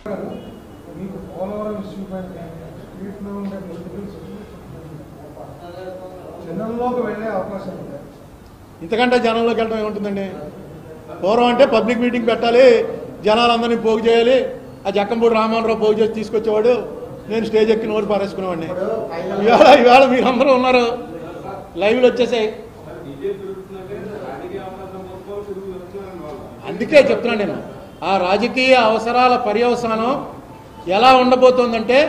మీకు పోలవరం ఇష్యూ పైన స్ట్రీట్లో ఉండే పొలిటికల్స్ జనంలోకి వెళ్ళే అవకాశం ఉంది ఇంతకంటే జనంలోకి వెళ్ళడం ఏముంటుందండి పూర్వం అంటే పబ్లిక్ మీటింగ్ పెట్టాలి జనాలందరినీ పోగు చేయాలి ఆ జక్కంపూడి రామోహనరావు పోగు చేసి తీసుకొచ్చేవాడు నేను స్టేజ్ ఎక్కి నోరు పారేసుకునేవాడిని ఇవాళ ఇవాళ మీరందరూ ఉన్నారు లైవ్లు వచ్చేసాయి అందుకే చెప్తున్నాను నేను ఆ రాజకీయ అవసరాల పర్యవసానం ఎలా ఉండబోతోందంటే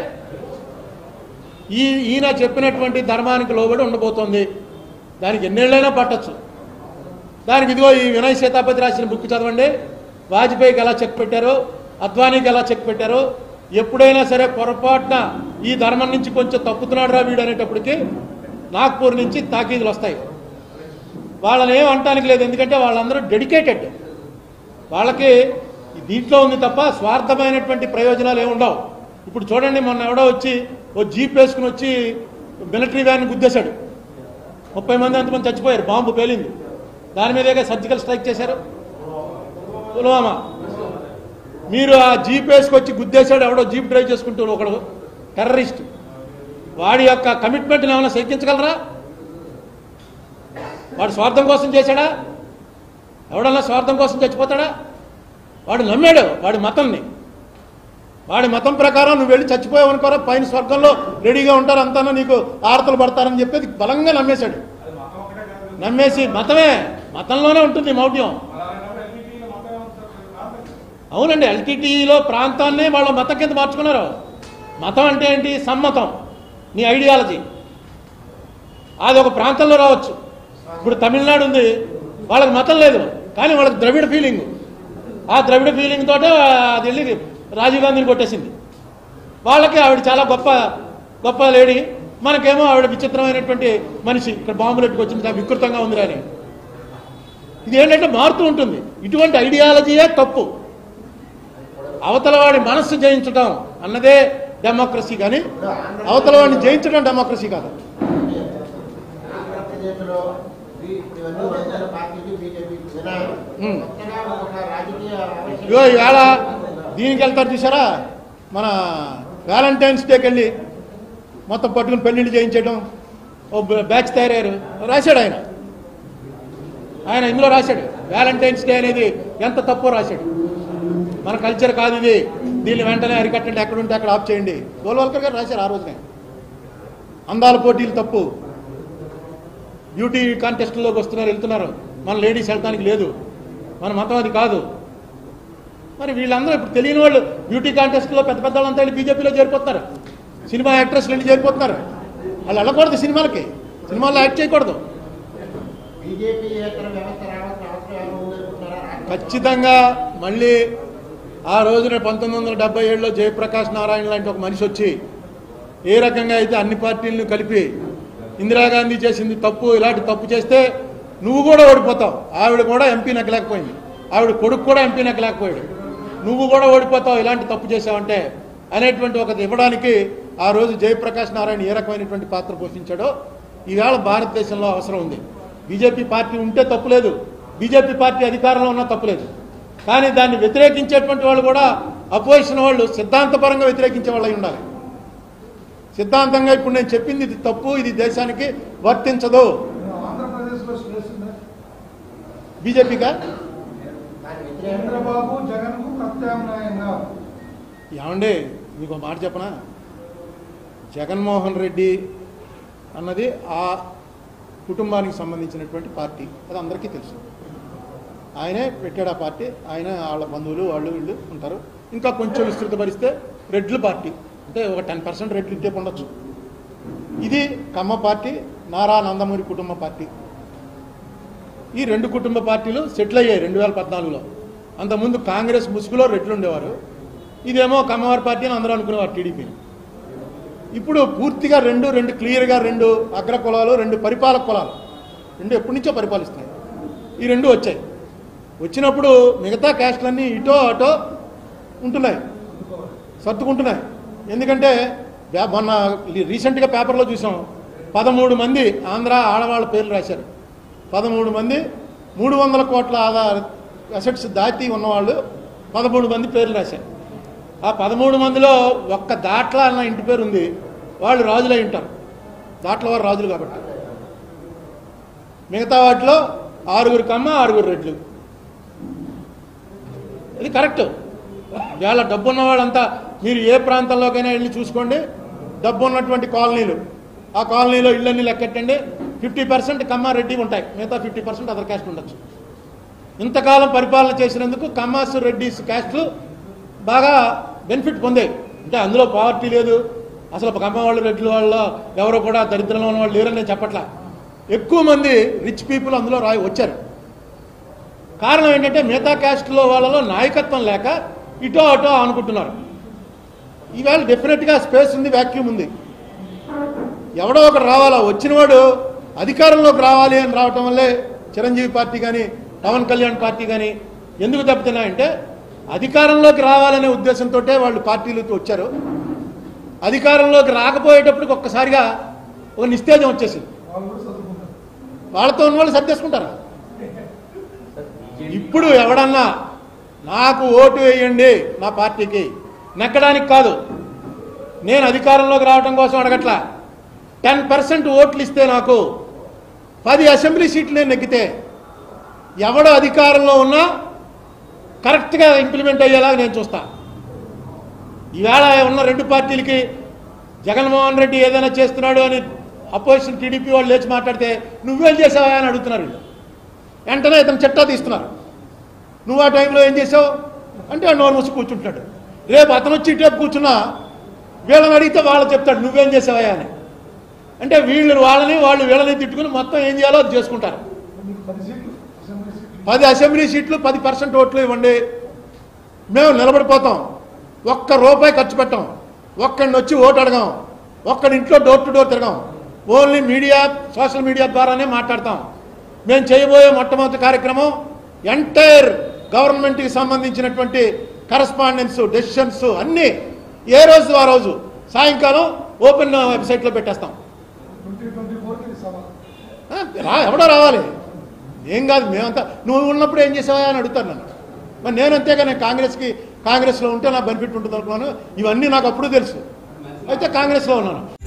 ఈ ఈయన చెప్పినటువంటి ధర్మానికి లోబడి ఉండబోతోంది దానికి ఎన్నేళ్ళైనా పట్టచ్చు దానికి ఇదిగో ఈ వినయ్ సీతాపతి రాసిన బుక్ చదవండి వాజ్పేయికి ఎలా చెక్ పెట్టారు అద్వానీకి ఎలా చెక్ పెట్టారు ఎప్పుడైనా సరే పొరపాటున ఈ ధర్మం నుంచి కొంచెం తప్పుతున్నాడు రా వీడు అనేటప్పటికి నాగ్పూర్ నుంచి తాకీదులు వస్తాయి వాళ్ళని ఏం అనటానికి లేదు ఎందుకంటే వాళ్ళందరూ డెడికేటెడ్ వాళ్ళకి దీంట్లో ఉంది తప్ప స్వార్థమైనటువంటి ప్రయోజనాలు ఏమి ఉండవు ఇప్పుడు చూడండి మొన్న ఎవడో వచ్చి ఓ జీప్ వేసుకుని వచ్చి మిలిటరీ వ్యాన్ గుద్దేశాడు ముప్పై మంది అంతమంది చచ్చిపోయారు బాంబు పేలింది దాని మీదేగా సర్జికల్ స్ట్రైక్ చేశారు పుల్వామా మీరు ఆ జీప్ వేసుకొచ్చి గుద్దేశాడు ఎవడో జీప్ డ్రైవ్ చేసుకుంటూ ఒకడు టెర్రరిస్ట్ వాడి యొక్క కమిట్మెంట్ని ఏమైనా శంకించగలరా వాడు స్వార్థం కోసం చేశాడా ఎవడన్నా స్వార్థం కోసం చచ్చిపోతాడా వాడు నమ్మాడు వాడి మతంని వాడి మతం ప్రకారం నువ్వు వెళ్ళి చచ్చిపోయావు అనుకోరా పైన స్వర్గంలో రెడీగా ఉంటారు అంతా నీకు ఆరతలు పడతారని చెప్పేది బలంగా నమ్మేశాడు నమ్మేసి మతమే మతంలోనే ఉంటుంది మౌఢ్యం అవునండి ఎల్టీటీలో ప్రాంతాన్ని వాళ్ళ మతం కింద మార్చుకున్నారు మతం అంటే ఏంటి సమ్మతం నీ ఐడియాలజీ అది ఒక ప్రాంతంలో రావచ్చు ఇప్పుడు తమిళనాడు ఉంది వాళ్ళకి మతం లేదు కానీ వాళ్ళకి ద్రవిడ ఫీలింగ్ ఆ ద్రవిడ ఫీలింగ్ తోటే అది వెళ్ళి రాజీవ్ గాంధీని కొట్టేసింది వాళ్ళకి ఆవిడ చాలా గొప్ప గొప్ప లేడీ మనకేమో ఆవిడ విచిత్రమైనటువంటి మనిషి ఇక్కడ బాంబులు ఎట్టుకొచ్చింది చాలా వికృతంగా ఉంది అని ఇది ఏంటంటే మారుతూ ఉంటుంది ఇటువంటి ఐడియాలజీయే తప్పు అవతల వాడి మనస్సు జయించడం అన్నదే డెమోక్రసీ కానీ అవతల వాడిని జయించడం డెమోక్రసీ కాదు ఆంధ్రప్రదేశ్లో ఈ- ఇప్పుడు ఇవన్నీ వైఎస్ఆర్ పార్టీకి బీజేపీకి వినాయకుడు ఉమ్. కొత్తగా ఒక రాజకీయ ఆవేశం- ఇగో ఈవేళ దీనికి వెళ్తారు చూసారా మన వ్యాలంటైన్స్ డేకి వెళ్ళి మొత్తం పట్టుకుని పెళ్లిళ్ళు చేయించడం ఓ బ- బ్యాచ్ తయారయ్యారు రాశాడు ఆయన ఆయన ఇందులో రాశాడు వ్యాలంటైన్స్ డే అనేది ఎంత తప్పో రాశాడు మన కల్చర్ కాదు ఇది దీన్ని వెంటనే అరికట్టండి ఎక్కడ ఉంటే అక్కడ ఆఫ్ చేయండి గోల్వల్కర్ గారు రాశారు ఆ రోజునే అందాల పోటీలు తప్పు బ్యూటీ కాంటెస్ట్లోకి వస్తున్నారు వెళ్తున్నారు మన లేడీస్ వెళ్ళడానికి లేదు మన మతం అది కాదు మరి వీళ్ళందరూ ఇప్పుడు తెలియని వాళ్ళు బ్యూటీ కాంటెస్ట్లో పెద్ద పెద్ద వాళ్ళంతా వెళ్ళి బీజేపీలో చేరిపోతున్నారు సినిమా యాక్ట్రెస్లు వెళ్ళి చేరిపోతున్నారు వాళ్ళు వెళ్ళకూడదు సినిమాలకి సినిమాల్లో యాక్ట్ చేయకూడదు బీజేపీ ఏతర వ్యవస్థ రావాల్సిన అవసరం ఏమైనా ఉందనుకుంటున్నారా ఖచ్చితంగా మళ్ళీ ఆ రోజున పంతొమ్మిది వందల డెబ్బై ఏడులో జయప్రకాష్ నారాయణ లాంటి ఒక మనిషి వచ్చి ఏ రకంగా అయితే అన్ని పార్టీలను కలిపి ఇందిరాగాంధీ చేసింది తప్పు ఇలాంటి తప్పు చేస్తే నువ్వు కూడా ఓడిపోతావు ఆవిడ కూడా ఎంపీ నెక్కలేకపోయింది ఆవిడ కొడుకు కూడా ఎంపీ నెక్కలేకపోయాడు నువ్వు కూడా ఓడిపోతావు ఇలాంటి తప్పు చేసావంటే అనేటువంటి ఒక ఇవ్వడానికి ఆ రోజు జయప్రకాష్ నారాయణ ఏ రకమైనటువంటి పాత్ర పోషించాడో ఈవేళ భారతదేశంలో అవసరం ఉంది బీజేపీ పార్టీ ఉంటే తప్పులేదు బీజేపీ పార్టీ అధికారంలో ఉన్నా తప్పులేదు కానీ దాన్ని వ్యతిరేకించేటువంటి వాళ్ళు కూడా అపోజిషన్ వాళ్ళు సిద్ధాంతపరంగా వ్యతిరేకించే వాళ్ళు అయి ఉండాలి సిద్ధాంతంగా ఇప్పుడు నేను చెప్పింది ఇది తప్పు ఇది దేశానికి వర్తించదు ఆంధ్రప్రదేశ్లో స్పేస్ ఉందా బీజేపీగా దాని వ్యతిరేకంగా చంద్రబాబు జగన్కు ప్రత్యామ్నాయంగా ఏమండి మీకు ఒక మాట చెప్పనా జగన్మోహన్ రెడ్డి అన్నది ఆ కుటుంబానికి సంబంధించినటువంటి పార్టీ అది అందరికీ తెలుసు ఆయనే పెట్టాడు ఆ పార్టీ ఆయన వాళ్ళ బంధువులు వాళ్ళు వీళ్ళు ఉంటారు ఇంకా కొంచెం విస్తృతపరిస్తే రెడ్ల పార్టీ అంటే ఒక టెన్ పర్సెంట్ రెడ్లు ఇంటే ఉండొచ్చు ఇది కమ్మ పార్టీ నారా నందమూరి కుటుంబ పార్టీ ఈ రెండు కుటుంబ పార్టీలు సెటిల్ అయ్యాయి రెండు వేల పద్నాలుగులో అంతకుముందు కాంగ్రెస్ ముసుగులో రెడ్లు ఉండేవారు ఇదేమో కమ్మవారి పార్టీ అని అందరూ అనుకునేవారు టీడీపీని ఇప్పుడు పూర్తిగా రెండు రెండు క్లియర్గా రెండు అగ్ర కులాలు రెండు పరిపాలక కులాలు రెండు ఎప్పటి నుంచో పరిపాలిస్తున్నాయి ఈ రెండు వచ్చాయి వచ్చినప్పుడు మిగతా క్యాస్ట్లన్నీ ఇటో అటో ఉంటున్నాయి సర్దుకుంటున్నాయి ఎందుకంటే బ్యా- మొన్న రీసెంట్గా పేపర్లో చూసాం పదమూడు మంది ఆంధ్ర ఆడవాళ్ళ పేర్లు రాశారు పదమూడు మంది మూడు వందల కోట్ల ఆధార అసెట్స్ దాటి ఉన్నవాళ్ళు పదమూడు మంది పేర్లు రాశారు ఆ పదమూడు మందిలో ఒక్క దాట్ల అన్న ఇంటి పేరు ఉంది వాళ్ళు రాజులై ఉంటారు దాట్ల వారు రాజులు కాబట్టి మిగతా వాటిలో ఆరుగురు కమ్మ ఆరుగురు రెడ్లు ఇది కరెక్ట్ ఇవాళ డబ్బు ఉన్న వాళ్ళంతా మీరు ఏ ప్రాంతంలోకైనా వెళ్ళి చూసుకోండి డబ్బు ఉన్నటువంటి కాలనీలు ఆ కాలనీలో ఇళ్ళన్నీ లెక్కెట్టండి ఫిఫ్టీ పర్సెంట్ కమ్మారెడ్డి ఉంటాయి మిగతా ఫిఫ్టీ పర్సెంట్ అదర్ క్యాస్ట్ ఉండొచ్చు ఇంతకాలం పరిపాలన చేసినందుకు కమ్మాస్ రెడ్డిస్ క్యాస్ట్లు బాగా బెనిఫిట్ పొందాయి అంటే అందులో పావర్టీ లేదు అసలు కమ్మ వాళ్ళు రెడ్డి వాళ్ళు ఎవరో కూడా దరిద్రంలో ఉన్న వాళ్ళు లేరని నేను చెప్పట్లా ఎక్కువ మంది రిచ్ పీపుల్ అందులో రాయి వచ్చారు కారణం ఏంటంటే మిగతా క్యాస్ట్లో వాళ్ళలో నాయకత్వం లేక ఇటో అటో అనుకుంటున్నారు ఈవేళ డెఫినెట్గా స్పేస్ ఉంది వ్యాక్యూమ్ ఉంది ఎవడో ఒకడు రావాలా వచ్చినవాడు అధికారంలోకి రావాలి అని రావటం వల్లే చిరంజీవి పార్టీ కానీ పవన్ కళ్యాణ్ పార్టీ కానీ ఎందుకు దెబ్బతిన్నాయంటే అధికారంలోకి రావాలనే ఉద్దేశంతో వాళ్ళు పార్టీలతో వచ్చారు అధికారంలోకి రాకపోయేటప్పటికి ఒక్కసారిగా ఒక నిస్తేజం వచ్చేసింది వాళ్ళు కూడా చదువుకుంటారు వాళ్ళతో ఉన్న వాళ్ళు సర్దేసుకుంటారు ఇప్పుడు ఎవడన్నా నాకు ఓటు వేయండి నా పార్టీకి నెక్కడానికి కాదు నేను అధికారంలోకి రావడం కోసం అడగట్లా టెన్ పర్సెంట్ ఓట్లు ఇస్తే నాకు పది అసెంబ్లీ సీట్లు నేను నెగ్గితే ఎవడో అధికారంలో ఉన్నా కరెక్ట్గా ఇంప్లిమెంట్ అయ్యేలాగా నేను చూస్తా ఈవేళ ఉన్న రెండు పార్టీలకి జగన్మోహన్ రెడ్డి ఏదైనా చేస్తున్నాడు అని అపోజిషన్ టీడీపీ వాళ్ళు లేచి మాట్లాడితే నువ్వేం చేసావా అని అడుగుతున్నారు వీళ్ళు వెంటనే ఇతను చట్టా తీస్తున్నారు నువ్వు ఆ టైంలో ఏం చేసావు అంటే ఆ నోరు మూసి కూర్చుంటాడు రేపు అతను వచ్చి ఇటేపు కూర్చున్నా వీళ్ళని అడిగితే వాళ్ళు చెప్తాడు నువ్వేం చేసావా అని అంటే వీళ్ళు వాళ్ళని వాళ్ళు వీళ్ళని తిట్టుకుని మొత్తం ఏం చేయాలో అది చేసుకుంటారు మీకు పది సీట్లు అసెంబ్లీ సీట్లు పది అసెంబ్లీ సీట్లు పది పర్సెంట్ ఓట్లు ఇవ్వండి మేము నిలబడిపోతాం ఒక్క రూపాయి ఖర్చు పెట్టాం ఒక్కడిని వచ్చి ఓటు అడగాం ఒక్కడి ఇంట్లో డోర్ టు డోర్ తిరగాం ఓన్లీ మీడియా సోషల్ మీడియా ద్వారానే మాట్లాడతాం మేము చేయబోయే మొట్టమొదటి కార్యక్రమం ఎంటైర్ గవర్నమెంట్కి సంబంధించినటువంటి కరస్పాండెన్స్ డెసిషన్స్ అన్నీ ఏ రోజు ఆ రోజు సాయంకాలం ఓపెన్ వెబ్సైట్లో పెట్టేస్తాం ట్వంటీ ట్వంటీ ఫోర్కి ఇది సభ ఆ, రా ఎవడో రావాలి ఏం కాదు మేమంతా నువ్వు ఉన్నప్పుడు ఏం చేసావా అని అడుగుతాను నన్ను మరి నేను అంతేగా నేను కాంగ్రెస్కి కాంగ్రెస్లో ఉంటే నాకు బెనిఫిట్ ఉంటుంది అనుకున్నాను ఇవన్నీ నాకు అప్పుడు తెలుసు అయితే కాంగ్రెస్లో ఉన్నాను